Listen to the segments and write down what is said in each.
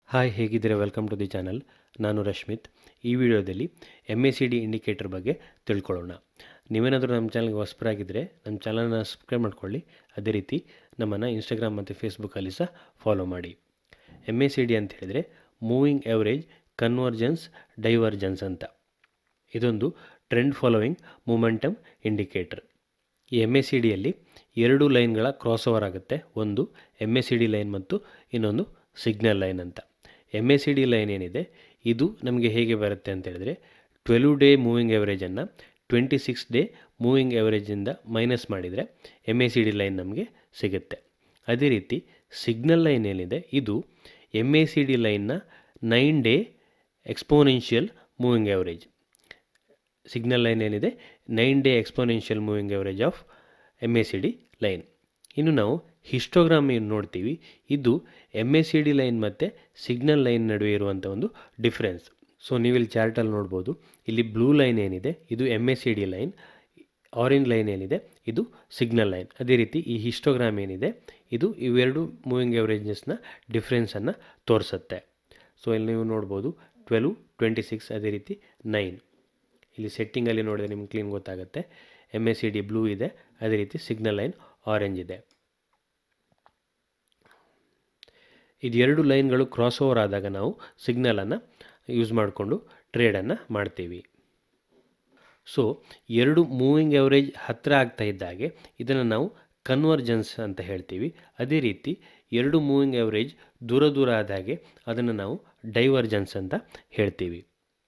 hi ಹೇಗಿದ್ದೀರಾ welcome to the channel ನಾನು ರಶ್ಮಿತ್ ಈ ವಿಡಿಯೋದಲ್ಲಿ M A C D indicator ಬಗ್ಗೆ ತಿಳ್ಕೊಳ್ಳೋಣ ನೀವೇನಾದರೂ ನಮ್ಮ ಚಾನಲ್ಗೆ ಹೊಸಬರಾಗಿದ್ದರೆ ನಮ್ಮ ಚಾನಲ್ನ ಸಬ್ಸ್ಕ್ರೈಬ್ ಮಾಡ್ಕೊಳ್ಳಿ ಅದೇ ರೀತಿ ನಮ್ಮನ್ನು ಇನ್ಸ್ಟಾಗ್ರಾಮ್ ಮತ್ತು ಫೇಸ್ಬುಕ್ಕಲ್ಲಿ ಸಹ ಫಾಲೋ ಮಾಡಿ ಎಮ್ ಎ ಸಿ ಡಿ ಅಂತ ಹೇಳಿದರೆ ಮೂವಿಂಗ್ ಎವರೇಜ್ ಕನ್ವರ್ಜೆನ್ಸ್ ಡೈವರ್ಜೆನ್ಸ್ ಅಂತ ಇದೊಂದು ಟ್ರೆಂಡ್ ಫಾಲೋವಿಂಗ್ ಮೂಮೆಂಟಮ್ ಇಂಡಿಕೇಟರ್ ಈ ಎಮ್ ಎ ಸಿ ಡಿಯಲ್ಲಿ ಎರಡು ಲೈನ್ಗಳ ಕ್ರಾಸ್ ಓವರ್ ಆಗುತ್ತೆ ಒಂದು M A C D line ಮತ್ತು ಇನ್ನೊಂದು ಸಿಗ್ನಲ್ ಲೈನ್ ಅಂತ M A C D line ಏನಿದೆ ಇದು ನಮಗೆ ಹೇಗೆ ಬರುತ್ತೆ ಅಂತ ಹೇಳಿದ್ರೆ ಟ್ವೆಲ್ವ್ ಡೇ ಮೂವಿಂಗ್ ಎವರೇಜನ್ನು ಟ್ವೆಂಟಿ ಸಿಕ್ಸ್ ಡೇ ಮೂವಿಂಗ್ ಎವರೇಜಿಂದ ಮೈನಸ್ ಮಾಡಿದರೆ M A C D line ನಮಗೆ ಸಿಗುತ್ತೆ ಅದೇ ರೀತಿ ಸಿಗ್ನಲ್ ಲೈನ್ ಏನಿದೆ ಇದು ಎಮ್ ಎ ಸಿ ಡಿ ಲೈನ್ನ nine day exponential moving average signal line ಏನಿದೆ nine day exponential moving average of M A C D line ಇನ್ನು ನಾವು ಹಿಸ್ಟೋಗ್ರಾಮ್ ಏನು ನೋಡ್ತೀವಿ ಇದು M A C D line ಮತ್ತು ಸಿಗ್ನಲ್ ಲೈನ್ ನಡುವೆ ಇರುವಂಥ ಒಂದು ಡಿಫ್ರೆನ್ಸ್ ಸೊ ನೀವಿಲ್ಲಿ ಚಾರ್ಟಲ್ಲಿ ನೋಡ್ಬೋದು ಇಲ್ಲಿ ಬ್ಲೂ ಲೈನ್ ಏನಿದೆ ಇದು M A C D line orange line ಏನಿದೆ ಇದು ಸಿಗ್ನಲ್ ಲೈನ್ ಅದೇ ರೀತಿ ಈ ಹಿಸ್ಟೋಗ್ರಾಮ್ ಏನಿದೆ ಇದು ಇವೆರಡು ಮೂವಿಂಗ್ ಎವರೇಜಸ್ನ ಡಿಫ್ರೆನ್ಸನ್ನು ತೋರಿಸುತ್ತೆ ಸೊ ಇಲ್ಲಿ ನೀವು ನೋಡ್ಬೋದು ಟ್ವೆಲ್ವ್ ಟ್ವೆಂಟಿ ಸಿಕ್ಸ್ ಅದೇ ರೀತಿ ನೈನ್ ಇಲ್ಲಿ ಸೆಟ್ಟಿಂಗಲ್ಲಿ ನೋಡಿದರೆ ನಿಮ್ಗೆ ಕ್ಲೀನ್ ಗೊತ್ತಾಗುತ್ತೆ M A C D blue ಇದೆ ಅದೇ ರೀತಿ ಸಿಗ್ನಲ್ ಲೈನ್ ಆರೆಂಜ್ ಇದೆ ಇದೆರಡು ಲೈನ್ಗಳು ಕ್ರಾಸ್ ಓವರ್ ಆದಾಗ ನಾವು ಸಿಗ್ನಲನ್ನು ಯೂಸ್ ಮಾಡಿಕೊಂಡು ಟ್ರೇಡನ್ನು ಮಾಡ್ತೀವಿ ಸೊ ಎರಡು ಮೂವಿಂಗ್ ಎವರೇಜ್ ಹತ್ತಿರ ಆಗ್ತಾ ಇದ್ದಾಗೆ ಇದನ್ನು ನಾವು ಕನ್ವರ್ಜೆನ್ಸ್ ಅಂತ ಹೇಳ್ತೀವಿ ಅದೇ ರೀತಿ ಎರಡು ಮೂವಿಂಗ್ ಎವರೇಜ್ ದೂರ ದೂರ ಆದಾಗೆ ಅದನ್ನು ನಾವು ಡೈವರ್ಜೆನ್ಸ್ ಅಂತ ಹೇಳ್ತೀವಿ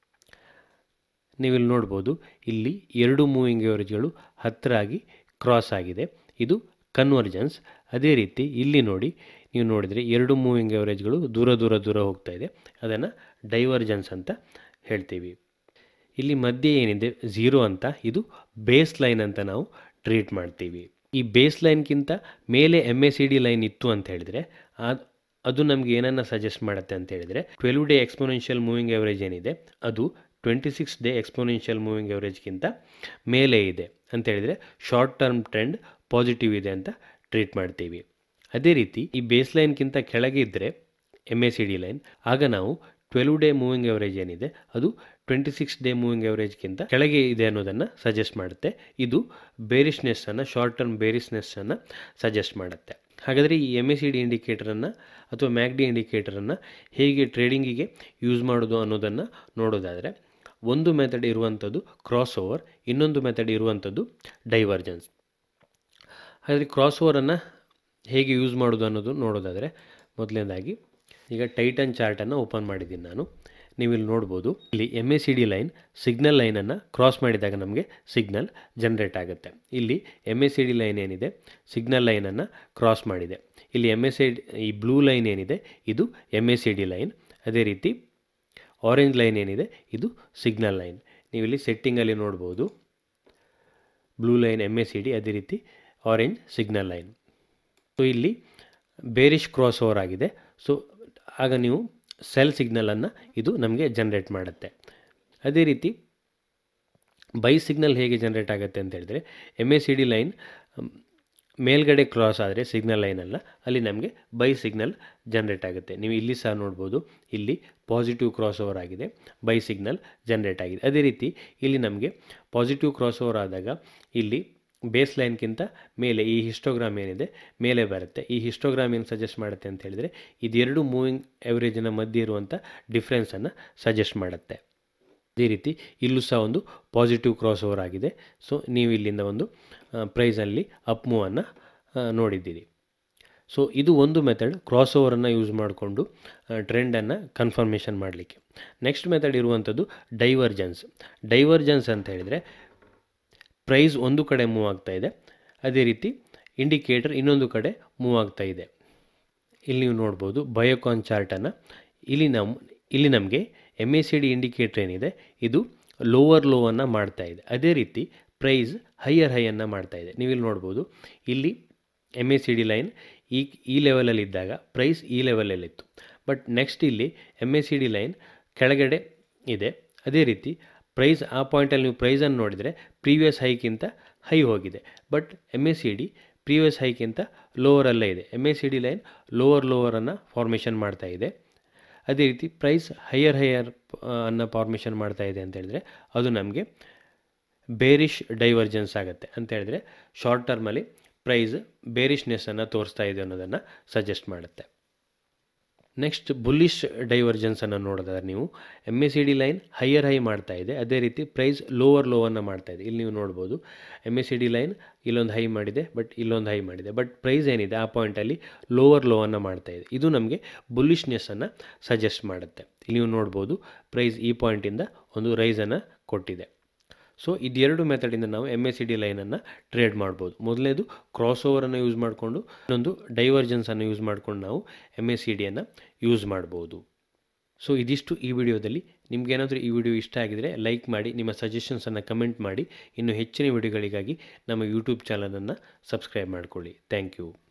ನೀವಿಲ್ಲಿ ನೋಡ್ಬೋದು ಇಲ್ಲಿ ಎರಡು ಮೂವಿಂಗ್ ಎವರೇಜ್ಗಳು ಹತ್ತಿರ ಆಗಿ ಕ್ರಾಸ್ ಆಗಿದೆ ಇದು ಕನ್ವರ್ಜೆನ್ಸ್ ಅದೇ ರೀತಿ ಇಲ್ಲಿ ನೋಡಿ ನೀವು ನೋಡಿದರೆ ಎರಡು ಮೂವಿಂಗ್ ಎವರೇಜ್ಗಳು ದೂರ ದೂರ ದೂರ ಹೋಗ್ತಾ ಇದೆ ಅದನ್ನು ಡೈವರ್ಜೆನ್ಸ್ ಅಂತ ಹೇಳ್ತೀವಿ ಇಲ್ಲಿ ಮಧ್ಯೆ ಏನಿದೆ ಝೀರೋ ಅಂತ ಇದು ಬೇಸ್ ಲೈನ್ ಅಂತ ನಾವು ಟ್ರೀಟ್ ಮಾಡ್ತೀವಿ ಈ ಬೇಸ್ ಲೈನ್ಗಿಂತ ಮೇಲೆ M A C D line ಇತ್ತು ಅಂತ ಹೇಳಿದರೆ ಅದು ನಮಗೆ ಏನನ್ನು ಸಜೆಸ್ಟ್ ಮಾಡುತ್ತೆ ಅಂತ ಹೇಳಿದರೆ twelve day exponential moving average ಏನಿದೆ ಅದು twenty six day exponential moving ಎವರೇಜ್ಗಿಂತ ಮೇಲೆ ಇದೆ ಅಂತ ಹೇಳಿದರೆ ಶಾರ್ಟ್ ಟರ್ಮ್ ಟ್ರೆಂಡ್ ಪಾಸಿಟಿವ್ ಇದೆ ಅಂತ ಟ್ರೀಟ್ ಮಾಡ್ತೀವಿ ಅದೇ ರೀತಿ ಈ ಬೇಸ್ ಲೈನ್ಗಿಂತ ಕೆಳಗೆ ಇದ್ದರೆ M A C D line ಆಗ ನಾವು ಟ್ವೆಲ್ವ್ ಡೇ ಮೂವಿಂಗ್ ಎವರೇಜ್ ಏನಿದೆ ಅದು ಟ್ವೆಂಟಿ ಸಿಕ್ಸ್ ಡೇ ಮೂವಿಂಗ್ ಎವರೇಜ್ಗಿಂತ ಕೆಳಗೆ ಇದೆ ಅನ್ನೋದನ್ನು ಸಜೆಸ್ಟ್ ಮಾಡುತ್ತೆ ಇದು ಬೇರಿಶ್ನೆಸ್ಸನ್ನು ಶಾರ್ಟ್ ಟರ್ಮ್ ಬೇರಿಶ್ನೆಸ್ಸನ್ನು ಸಜೆಸ್ಟ್ ಮಾಡುತ್ತೆ ಹಾಗಾದರೆ ಈ ಎಮ್ ಎ ಸಿ ಡಿ ಇಂಡಿಕೇಟರನ್ನು ಅಥವಾ ಮ್ಯಾಕ್ ಡಿ ಇಂಡಿಕೇಟರನ್ನು ಹೇಗೆ ಟ್ರೇಡಿಂಗಿಗೆ ಯೂಸ್ ಮಾಡೋದು ಅನ್ನೋದನ್ನು ನೋಡೋದಾದರೆ ಒಂದು ಮೆಥಡ್ ಇರುವಂಥದ್ದು ಕ್ರಾಸ್ ಓವರ್ ಇನ್ನೊಂದು ಮೆಥಡ್ ಇರುವಂಥದ್ದು ಡೈವರ್ಜೆನ್ಸ್ ಹಾಗಾದರೆ ಕ್ರಾಸ್ ಓವರನ್ನು ಹೇಗೆ ಯೂಸ್ ಮಾಡೋದು ಅನ್ನೋದು ನೋಡೋದಾದರೆ ಮೊದಲನೇದಾಗಿ ಈಗ ಟೈಟನ್ ಚಾರ್ಟನ್ನು ಓಪನ್ ಮಾಡಿದ್ದೀನಿ ನಾನು ನೀವು ಇಲ್ಲಿ ನೋಡ್ಬೋದು ಇಲ್ಲಿ M A C D line signal ಲೈನನ್ನು ಕ್ರಾಸ್ ಮಾಡಿದಾಗ ನಮಗೆ ಸಿಗ್ನಲ್ ಜನ್ರೇಟ್ ಆಗುತ್ತೆ ಇಲ್ಲಿ M A C D line ಏನಿದೆ ಸಿಗ್ನಲ್ ಲೈನನ್ನು ಕ್ರಾಸ್ ಮಾಡಿದೆ ಇಲ್ಲಿ ಎಮ್ ಎ ಸಿ ಈ ಬ್ಲೂ ಲೈನ್ ಏನಿದೆ ಇದು M A C D line ಅದೇ ರೀತಿ ಆರೆಂಜ್ ಲೈನ್ ಏನಿದೆ ಇದು ಸಿಗ್ನಲ್ ಲೈನ್ ನೀವು ಇಲ್ಲಿ ಸೆಟ್ಟಿಂಗಲ್ಲಿ ನೋಡ್ಬೋದು blue line M A C D ಅದೇ ರೀತಿ ಆರೆಂಜ್ ಸಿಗ್ನಲ್ ಲೈನ್ ಸೊ ಇಲ್ಲಿ ಬೇರಿಶ್ ಕ್ರಾಸ್ ಓವರ್ ಆಗಿದೆ ಸೊ ಆಗ ನೀವು ಸೆಲ್ ಸಿಗ್ನಲನ್ನು ಇದು ನಮಗೆ ಜನ್ರೇಟ್ ಮಾಡುತ್ತೆ ಅದೇ ರೀತಿ ಬೈ ಸಿಗ್ನಲ್ ಹೇಗೆ ಜನ್ರೇಟ್ ಆಗುತ್ತೆ ಅಂತ ಹೇಳಿದರೆ M A C D line ಮೇಲ್ಗಡೆ ಕ್ರಾಸ್ ಆದರೆ ಸಿಗ್ನಲ್ ಲೈನಲ್ಲ ಅಲ್ಲಿ ನಮಗೆ ಬೈ ಸಿಗ್ನಲ್ ಜನ್ರೇಟ್ ಆಗುತ್ತೆ ನೀವು ಇಲ್ಲಿ ಸಹ ನೋಡ್ಬೋದು ಇಲ್ಲಿ ಪಾಸಿಟಿವ್ ಕ್ರಾಸ್ ಓವರ್ ಆಗಿದೆ ಬೈ ಸಿಗ್ನಲ್ ಜನ್ರೇಟ್ ಆಗಿದೆ ಅದೇ ರೀತಿ ಇಲ್ಲಿ ನಮಗೆ ಪಾಸಿಟಿವ್ ಕ್ರಾಸ್ ಓವರ್ ಆದಾಗ ಇಲ್ಲಿ ಬೇಸ್ ಲೈನ್ಗಿಂತ ಮೇಲೆ ಈ ಹಿಸ್ಟೋಗ್ರಾಮ್ ಏನಿದೆ ಮೇಲೆ ಬರುತ್ತೆ ಈ ಹಿಸ್ಟೋಗ್ರಾಮ್ ಏನು ಸಜೆಸ್ಟ್ ಮಾಡುತ್ತೆ ಅಂತ ಹೇಳಿದರೆ ಇದೆರಡು ಮೂವಿಂಗ್ ಎವರೇಜಿನ ಮಧ್ಯೆ ಇರುವಂಥ ಡಿಫ್ರೆನ್ಸನ್ನು ಸಜೆಸ್ಟ್ ಮಾಡುತ್ತೆ ಅದೇ ರೀತಿ ಇಲ್ಲೂ ಸಹ ಒಂದು ಪಾಸಿಟಿವ್ ಕ್ರಾಸ್ ಓವರ್ ಆಗಿದೆ ಸೊ ನೀವು ಇಲ್ಲಿಂದ ಒಂದು ಪ್ರೈಸಲ್ಲಿ ಅಪ್ ಮೂವನ್ನು ನೋಡಿದ್ದೀರಿ ಸೊ ಇದು ಒಂದು ಮೆಥಡ್ ಕ್ರಾಸ್ ಓವರನ್ನು ಯೂಸ್ ಮಾಡಿಕೊಂಡು ಟ್ರೆಂಡನ್ನು ಕನ್ಫರ್ಮೇಷನ್ ಮಾಡಲಿಕ್ಕೆ ನೆಕ್ಸ್ಟ್ ಮೆಥಡ್ ಇರುವಂಥದ್ದು ಡೈವರ್ಜೆನ್ಸ್ ಡೈವರ್ಜೆನ್ಸ್ ಅಂತ ಹೇಳಿದರೆ ಪ್ರೈಸ್ ಒಂದು ಕಡೆ ಮೂವ್ ಆಗ್ತಾ ಇದೆ ಅದೇ ರೀತಿ ಇಂಡಿಕೇಟರ್ ಇನ್ನೊಂದು ಕಡೆ ಮೂವ್ ಆಗ್ತಾ ಇದೆ ಇಲ್ಲಿ ನೀವು ನೋಡ್ಬೋದು ಬಯೋಕಾನ್ ಚಾರ್ಟನ್ನು ಇಲ್ಲಿ ನಮ್ಮ ಇಲ್ಲಿ ನಮಗೆ M A C D indicator ಏನಿದೆ ಇದು ಲೋವರ್ ಲೋವನ್ನು ಮಾಡ್ತಾ ಇದೆ ಅದೇ ರೀತಿ ಪ್ರೈಸ್ ಹೈಯರ್ ಹೈಯನ್ನು ಮಾಡ್ತಾ ಇದೆ ನೀವಿಲ್ಲಿ ನೋಡ್ಬೋದು ಇಲ್ಲಿ M A C D line ಈ ಈ ಲೆವೆಲಲ್ಲಿ ಇದ್ದಾಗ ಪ್ರೈಸ್ ಈ ಲೆವೆಲಲ್ಲಿತ್ತು ಬಟ್ ನೆಕ್ಸ್ಟ್ ಇಲ್ಲಿ M A C D line ಕೆಳಗಡೆ ಇದೆ ಅದೇ ರೀತಿ ಪ್ರೈಸ್ ಆ ಪಾಯಿಂಟಲ್ಲಿ ನೀವು ಪ್ರೈಸನ್ನು ನೋಡಿದರೆ ಪ್ರೀವಿಯಸ್ ಹೈಕ್ಕಿಂತ ಹೈ ಹೋಗಿದೆ but M A C D previous ಹೈಕ್ಕಿಂತ ಲೋವರಲ್ಲೇ ಇದೆ M A C D line lower ಲೋವರನ್ನು ಫಾರ್ಮೇಷನ್ ಮಾಡ್ತಾ ಇದೆ ಅದೇ ರೀತಿ ಪ್ರೈಸ್ ಹೈಯರ್ ಹೈಯರ್ ಅನ್ನು ಫಾರ್ಮೇಷನ್ ಮಾಡ್ತಾ ಇದೆ ಅಂತ ಹೇಳಿದ್ರೆ ಅದು ನಮಗೆ ಬೇರಿಶ್ ಡೈವರ್ಜೆನ್ಸ್ ಆಗುತ್ತೆ ಅಂತ ಹೇಳಿದ್ರೆ ಶಾರ್ಟ್ ಟರ್ಮಲ್ಲಿ ಪ್ರೈಸ್ ಬೇರಿಶ್ನೆಸ್ಸನ್ನು ತೋರಿಸ್ತಾ ಇದೆ ಅನ್ನೋದನ್ನು ಸಜೆಸ್ಟ್ ಮಾಡುತ್ತೆ ನೆಕ್ಸ್ಟ್ ಬುಲ್ಲಿಶ್ ಡೈವರ್ಜೆನ್ಸನ್ನು ನೋಡಿದ್ರೆ ನೀವು M S C D line higher high ಮಾಡ್ತಾ ಇದೆ ಅದೇ ರೀತಿ ಪ್ರೈಸ್ ಲೋವರ್ ಲೋವನ್ನು ಮಾಡ್ತಾ ಇದೆ ಇಲ್ಲಿ ನೀವು ನೋಡ್ಬೋದು M S C D line ಇಲ್ಲೊಂದು ಹೈ ಮಾಡಿದೆ ಬಟ್ ಇಲ್ಲೊಂದು ಹೈ ಮಾಡಿದೆ ಬಟ್ ಪ್ರೈಸ್ ಏನಿದೆ ಆ ಪಾಯಿಂಟಲ್ಲಿ ಲೋವರ್ ಲೋವನ್ನು ಮಾಡ್ತಾ ಇದೆ ಇದು ನಮಗೆ ಬುಲ್ಲಿಶ್ನೆಸ್ಸನ್ನು ಸಜೆಸ್ಟ್ ಮಾಡುತ್ತೆ ಇಲ್ಲಿ ನೀವು ನೋಡ್ಬೋದು ಪ್ರೈಸ್ ಈ ಪಾಯಿಂಟಿಂದ ಒಂದು ರೈಸನ್ನು ಕೊಟ್ಟಿದೆ ಸೊ ಇದೆರಡು ಮೆಥಡಿಂದ ನಾವು ಎಮ್ ಎಸ್ ಸಿ ಡಿ ಲೈನನ್ನು ಟ್ರೇಡ್ ಮಾಡ್ಬೋದು ಮೊದಲನೇದು ಕ್ರಾಸ್ ಓವರನ್ನು ಯೂಸ್ ಮಾಡಿಕೊಂಡು ಇನ್ನೊಂದು ಡೈವರ್ಜೆನ್ಸನ್ನು ಯೂಸ್ ಮಾಡ್ಕೊಂಡು ನಾವು ಎಮ್ ಎಸ್ ಸಿ ಡಿಯನ್ನು ಯೂಸ್ ಮಾಡ್ಬೋದು ಸೊ ಇದಿಷ್ಟು ಈ ವಿಡಿಯೋದಲ್ಲಿ ನಿಮಗೇನಾದರೂ ಈ ವಿಡಿಯೋ ಇಷ್ಟ ಆಗಿದರೆ ಲೈಕ್ ಮಾಡಿ ನಿಮ್ಮ ಸಜೆಷನ್ಸನ್ನು ಕಮೆಂಟ್ ಮಾಡಿ ಇನ್ನು ಹೆಚ್ಚಿನ ವಿಡಿಯೋಗಳಿಗಾಗಿ ನಮ್ಮ ಯೂಟ್ಯೂಬ್ ಚಾನಲನ್ನು ಸಬ್ಸ್ಕ್ರೈಬ್ ಮಾಡ್ಕೊಳ್ಳಿ ಥ್ಯಾಂಕ್ ಯು